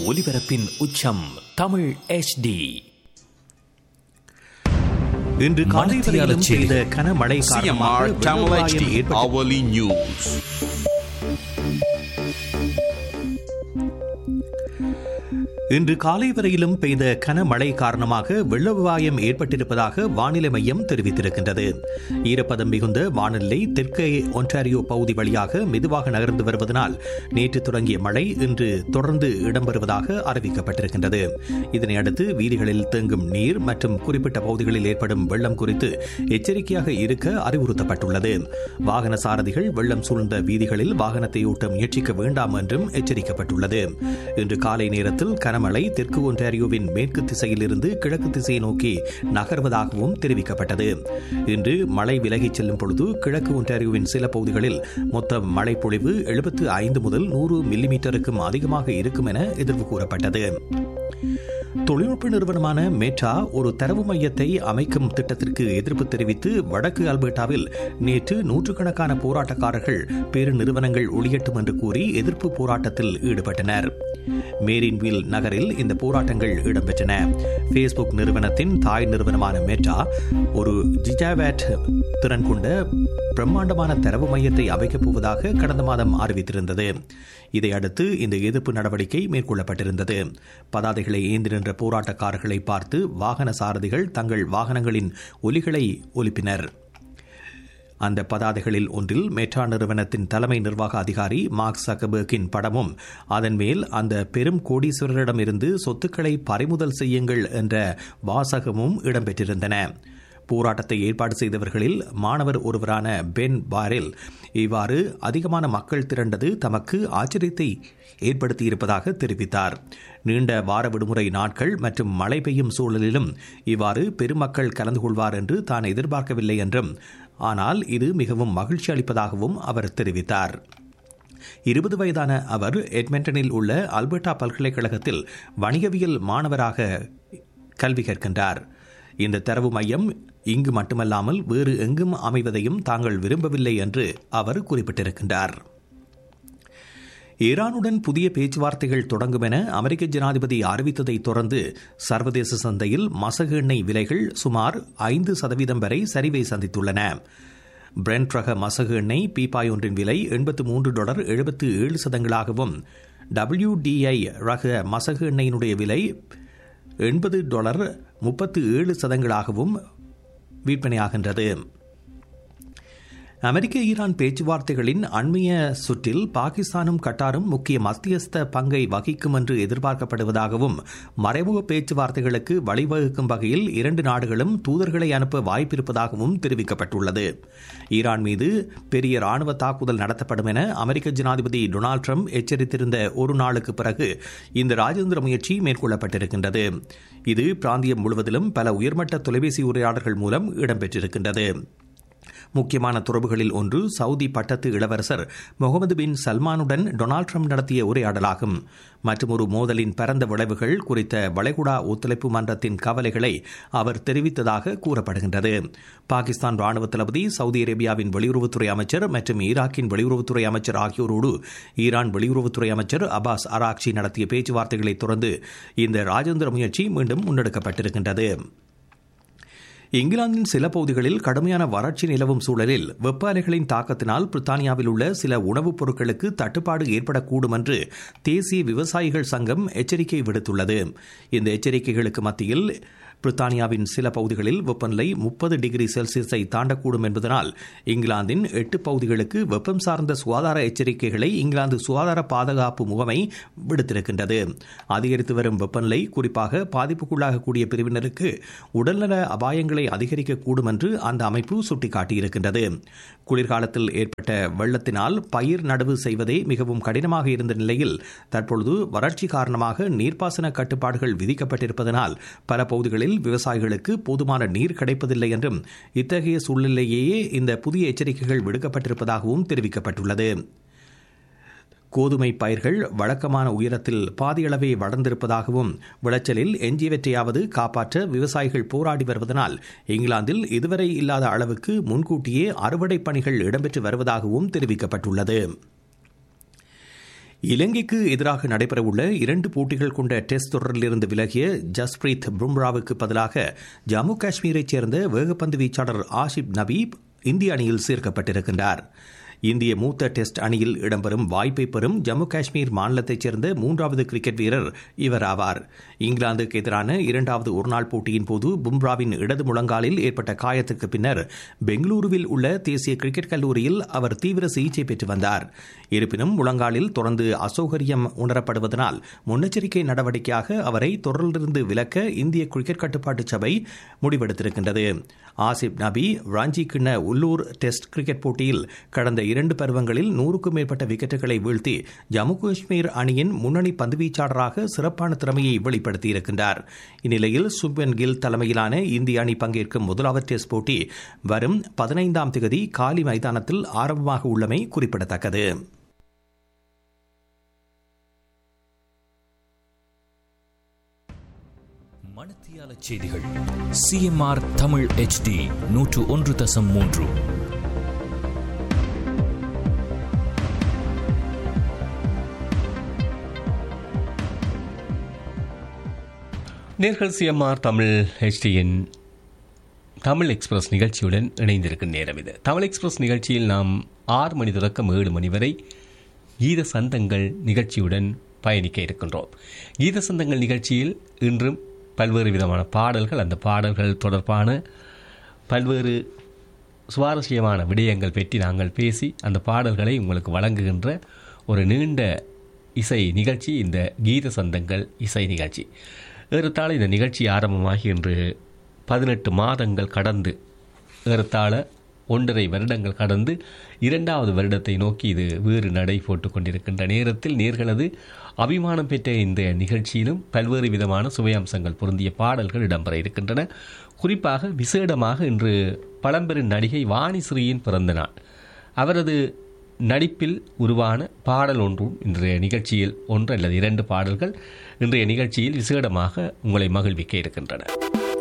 ஒலிபரப்பின் உச்சம் தமிழ் HD இன்று காலை வரையிலும் பெய்த கனமழை CMR காரணமாக Tamil வெள்ளப்பாயம் HD ஏற்பட்டு hourly news. இன்று காலை வரையிலும் பெய்த கனமழை காரணமாக வெள்ளவாயம் ஏற்பட்டிருப்பதாக வானிலை மையம் தெரிவித்திருக்கின்றது ஈரப்பதம் மிகுந்த வானிலை தெற்கே ஒன்டாரியோ பகுதி வழியாக மெதுவாக நகர்ந்து வருவதனால் நேற்று தொடங்கிய மழை இன்று தொடர்ந்து இடம்பெறுவதாக அறிவிக்கப்பட்டிருக்கின்றது இதனையடுத்து வீதிகளில் தேங்கும் நீர் மற்றும் குறிப்பிட்ட பகுதிகளில் ஏற்படும் வெள்ளம் குறித்து எச்சரிக்கையாக இருக்க அறிவுறுத்தப்பட்டுள்ளது வாகன சாரதிகள் வெள்ளம் சூழ்ந்த வீதிகளில் வாகனத்தை ஓட்ட முயற்சிக்க வேண்டாம் என்றும் எச்சரிக்கப்பட்டுள்ளது இன்று காலை நேரத்தில் கனமழை தெற்கு ஒன்டாரியோவின் மேற்கு திசையிலிருந்து கிழக்கு திசையை நோக்கி நகர்வதாகவும் தெரிவிக்கப்பட்டது இன்று மழை விலகிச் செல்லும் பொழுது கிழக்கு ஒன்டாரியோவின் சில பகுதிகளில் மொத்த மழை பொழிவு எழுபத்து ஐந்து முதல் நூறு மில்லிமீட்டருக்கும் அதிகமாக இருக்கும் என எதிர்வு கூறப்பட்டது தொழில்நுட்ப நிறுவனமான மேட்டா ஒரு தரவு மையத்தை அமைக்கும் திட்டத்திற்கு எதிர்ப்பு தெரிவித்து வடக்கு அல்பர்டாவில் நேற்று நூற்றுக்கணக்கான போராட்டக்காரர்கள் பெரு நிறுவனங்கள் ஒளியட்டும் என்று கூறி எதிர்ப்பு போராட்டத்தில் ஈடுபட்டனர் மேரின்வில் நகரில் இந்த போராட்டங்கள் இடம்பெற்றன ஃபேஸ்புக் நிறுவனத்தின் தாய் நிறுவனமான மேட்டா ஒரு ஜிஜாவேட் திறன் கொண்ட பிரம்மாண்டமான தரவு மையத்தை அமைக்கப் போவதாக கடந்த மாதம் அறிவித்திருந்தது இதையடுத்து இந்த எதிர்ப்பு நடவடிக்கை மேற்கொள்ளப்பட்டிருந்தது பதாதைகளை ஏந்தி நின்ற போராட்டக்காரர்களை பார்த்து வாகன சாரதிகள் தங்கள் வாகனங்களின் ஒலிகளை ஒலிப்பினர் அந்த பதாதைகளில் ஒன்றில் மெட்ரா நிறுவனத்தின் தலைமை நிர்வாக அதிகாரி மார்க் சக்கபர்கின் படமும் அதன் மேல் அந்த பெரும் கோடீஸ்வரரிடமிருந்து சொத்துக்களை பறிமுதல் செய்யுங்கள் என்ற வாசகமும் இடம்பெற்றிருந்தன போராட்டத்தை ஏற்பாடு செய்தவர்களில் மாணவர் ஒருவரான பென் பாரில் இவ்வாறு அதிகமான மக்கள் திரண்டது தமக்கு ஆச்சரியத்தை ஏற்படுத்தியிருப்பதாக தெரிவித்தார் நீண்ட வார விடுமுறை நாட்கள் மற்றும் மழை பெய்யும் சூழலிலும் இவ்வாறு பெருமக்கள் கலந்து கொள்வார் என்று தான் எதிர்பார்க்கவில்லை என்றும் ஆனால் இது மிகவும் மகிழ்ச்சி அளிப்பதாகவும் அவர் தெரிவித்தார் இருபது வயதான அவர் எட்மெண்டனில் உள்ள அல்பர்டா பல்கலைக்கழகத்தில் வணிகவியல் மாணவராக கல்வி கற்கின்றார் இந்த தரவு மையம் இங்கு மட்டுமல்லாமல் வேறு எங்கும் அமைவதையும் தாங்கள் விரும்பவில்லை என்று அவர் குறிப்பிட்டிருக்கின்றார் ஈரானுடன் புதிய பேச்சுவார்த்தைகள் தொடங்கும் என அமெரிக்க ஜனாதிபதி அறிவித்ததை தொடர்ந்து சர்வதேச சந்தையில் மசகு எண்ணெய் விலைகள் சுமார் ஐந்து சதவீதம் வரை சரிவை சந்தித்துள்ளன பிரெண்ட் ரக மசகு எண்ணெய் பீப்பாய் ஒன்றின் விலை எண்பத்து மூன்று டாலர் எழுபத்து ஏழு சதங்களாகவும் டபிள்யூடிஐ ரக மசகு எண்ணெயினுடைய விலை எண்பது டாலர் முப்பத்து ஏழு சதங்களாகவும் விற்பனையாகின்றது அமெரிக்க ஈரான் பேச்சுவார்த்தைகளின் அண்மைய சுற்றில் பாகிஸ்தானும் கட்டாரும் முக்கிய மத்தியஸ்த பங்கை வகிக்கும் என்று எதிர்பார்க்கப்படுவதாகவும் மறைமுக பேச்சுவார்த்தைகளுக்கு வழிவகுக்கும் வகையில் இரண்டு நாடுகளும் தூதர்களை அனுப்ப வாய்ப்பிருப்பதாகவும் தெரிவிக்கப்பட்டுள்ளது ஈரான் மீது பெரிய ராணுவ தாக்குதல் நடத்தப்படும் என அமெரிக்க ஜனாதிபதி டொனால்டு ட்ரம்ப் எச்சரித்திருந்த ஒரு நாளுக்கு பிறகு இந்த ராஜேந்திர முயற்சி மேற்கொள்ளப்பட்டிருக்கின்றது இது பிராந்தியம் முழுவதிலும் பல உயர்மட்ட தொலைபேசி உரையாடல்கள் மூலம் இடம்பெற்றிருக்கின்றது முக்கியமான துறவுகளில் ஒன்று சவுதி பட்டத்து இளவரசர் முகமது பின் சல்மானுடன் டொனால்டு ட்ரம்ப் நடத்திய உரையாடலாகும் மற்றும் ஒரு மோதலின் பரந்த விளைவுகள் குறித்த வளைகுடா ஒத்துழைப்பு மன்றத்தின் கவலைகளை அவர் தெரிவித்ததாக கூறப்படுகின்றது பாகிஸ்தான் ராணுவ தளபதி சவுதி அரேபியாவின் வெளியுறவுத்துறை அமைச்சர் மற்றும் ஈராக்கின் வெளியுறவுத்துறை அமைச்சர் ஆகியோரோடு ஈரான் வெளியுறவுத்துறை அமைச்சர் அபாஸ் அராக்சி நடத்திய பேச்சுவார்த்தைகளை தொடர்ந்து இந்த ராஜேந்திர முயற்சி மீண்டும் முன்னெடுக்கப்பட்டிருக்கின்றது இங்கிலாந்தின் சில பகுதிகளில் கடுமையான வறட்சி நிலவும் சூழலில் வெப்ப அலைகளின் தாக்கத்தினால் பிரித்தானியாவில் உள்ள சில உணவுப் பொருட்களுக்கு தட்டுப்பாடு ஏற்படக்கூடும் என்று தேசிய விவசாயிகள் சங்கம் எச்சரிக்கை விடுத்துள்ளது இந்த எச்சரிக்கைகளுக்கு மத்தியில் பிரித்தானியாவின் சில பகுதிகளில் வெப்பநிலை முப்பது டிகிரி செல்சியஸை தாண்டக்கூடும் என்பதனால் இங்கிலாந்தின் எட்டு பகுதிகளுக்கு வெப்பம் சார்ந்த சுகாதார எச்சரிக்கைகளை இங்கிலாந்து சுகாதார பாதுகாப்பு முகமை விடுத்திருக்கின்றது அதிகரித்து வரும் வெப்பநிலை குறிப்பாக பாதிப்புக்குள்ளாகக்கூடிய பிரிவினருக்கு உடல்நல அபாயங்களை அதிகரிக்கக்கூடும் என்று அந்த அமைப்பு சுட்டிக்காட்டியிருக்கின்றது குளிர்காலத்தில் ஏற்பட்ட வெள்ளத்தினால் பயிர் நடவு செய்வதே மிகவும் கடினமாக இருந்த நிலையில் தற்பொழுது வறட்சி காரணமாக நீர்ப்பாசன கட்டுப்பாடுகள் விதிக்கப்பட்டிருப்பதனால் பல பகுதிகளில் விவசாயிகளுக்கு போதுமான நீர் கிடைப்பதில்லை என்றும் இத்தகைய சூழ்நிலையே இந்த புதிய எச்சரிக்கைகள் விடுக்கப்பட்டிருப்பதாகவும் தெரிவிக்கப்பட்டுள்ளது கோதுமை பயிர்கள் வழக்கமான உயரத்தில் பாதியளவே வளர்ந்திருப்பதாகவும் விளைச்சலில் எஞ்சியவற்றையாவது காப்பாற்ற விவசாயிகள் போராடி வருவதனால் இங்கிலாந்தில் இதுவரை இல்லாத அளவுக்கு முன்கூட்டியே அறுவடை பணிகள் இடம்பெற்று வருவதாகவும் தெரிவிக்கப்பட்டுள்ளது இலங்கைக்கு எதிராக நடைபெறவுள்ள இரண்டு போட்டிகள் கொண்ட டெஸ்ட் தொடரிலிருந்து விலகிய ஜஸ்பிரீத் பும்ராவுக்கு பதிலாக ஜம்மு காஷ்மீரைச் சேர்ந்த வேகப்பந்து வீச்சாளர் ஆஷிப் நபீப் இந்திய அணியில் சேர்க்கப்பட்டிருக்கின்றார் இந்திய மூத்த டெஸ்ட் அணியில் இடம்பெறும் வாய்ப்பை பெறும் ஜம்மு காஷ்மீர் மாநிலத்தைச் சேர்ந்த மூன்றாவது கிரிக்கெட் வீரர் இவர் ஆவார் இங்கிலாந்துக்கு எதிரான இரண்டாவது ஒருநாள் போட்டியின் போது பும்ராவின் இடது முழங்காலில் ஏற்பட்ட காயத்துக்கு பின்னர் பெங்களூருவில் உள்ள தேசிய கிரிக்கெட் கல்லூரியில் அவர் தீவிர சிகிச்சை பெற்று வந்தார் இருப்பினும் முழங்காலில் தொடர்ந்து அசௌகரியம் உணரப்படுவதனால் முன்னெச்சரிக்கை நடவடிக்கையாக அவரை தொடரிலிருந்து விலக்க இந்திய கிரிக்கெட் கட்டுப்பாட்டு சபை முடிவெடுத்திருக்கின்றது ஆசிப் நபி ராஞ்சி கிண்ண உள்ளூர் டெஸ்ட் கிரிக்கெட் போட்டியில் கடந்த இரண்டு பருவங்களில் நூறுக்கும் மேற்பட்ட விக்கெட்டுகளை வீழ்த்தி ஜம்மு காஷ்மீர் அணியின் முன்னணி பந்துவீச்சாளராக சிறப்பான திறமையை வெளிப்படுத்தியிருக்கின்றார் இந்நிலையில் சுப்மன் கில் தலைமையிலான இந்திய அணி பங்கேற்கும் முதலாவது டெஸ்ட் போட்டி வரும் பதினைந்தாம் தேதி காலி மைதானத்தில் ஆரம்பமாக உள்ளமை குறிப்பிடத்தக்கது மணத்தியால செய்திகள் சிஎம்ஆர் தமிழ் ஹெச்டி நூற்று ஒன்று தசம் மூன்று நேர்கள் சிஎம்ஆர் தமிழ் ஹெச்டியின் தமிழ் எக்ஸ்பிரஸ் நிகழ்ச்சியுடன் இணைந்திருக்கும் நேரம் இது தமிழ் எக்ஸ்பிரஸ் நிகழ்ச்சியில் நாம் ஆறு மணி தொடக்கம் ஏழு மணி வரை கீத சந்தங்கள் நிகழ்ச்சியுடன் பயணிக்க இருக்கின்றோம் கீத சந்தங்கள் நிகழ்ச்சியில் இன்றும் பல்வேறு விதமான பாடல்கள் அந்த பாடல்கள் தொடர்பான பல்வேறு சுவாரஸ்யமான விடயங்கள் பற்றி நாங்கள் பேசி அந்த பாடல்களை உங்களுக்கு வழங்குகின்ற ஒரு நீண்ட இசை நிகழ்ச்சி இந்த கீத சந்தங்கள் இசை நிகழ்ச்சி ஏறத்தாழ இந்த நிகழ்ச்சி ஆரம்பமாகி இன்று பதினெட்டு மாதங்கள் கடந்து ஏறத்தாழ ஒன்றரை வருடங்கள் கடந்து இரண்டாவது வருடத்தை நோக்கி இது வேறு நடை போட்டுக் கொண்டிருக்கின்ற நேரத்தில் நேர்களது அபிமானம் பெற்ற இந்த நிகழ்ச்சியிலும் பல்வேறு விதமான சுவையம்சங்கள் பொருந்திய பாடல்கள் இடம்பெற இருக்கின்றன குறிப்பாக விசேடமாக இன்று பழம்பெரும் நடிகை வாணிஸ்ரீயின் பிறந்த நாள் அவரது நடிப்பில் உருவான பாடல் ஒன்றும் இன்றைய நிகழ்ச்சியில் ஒன்று அல்லது இரண்டு பாடல்கள் இன்றைய நிகழ்ச்சியில் விசேடமாக உங்களை மகிழ்விக்க இருக்கின்றன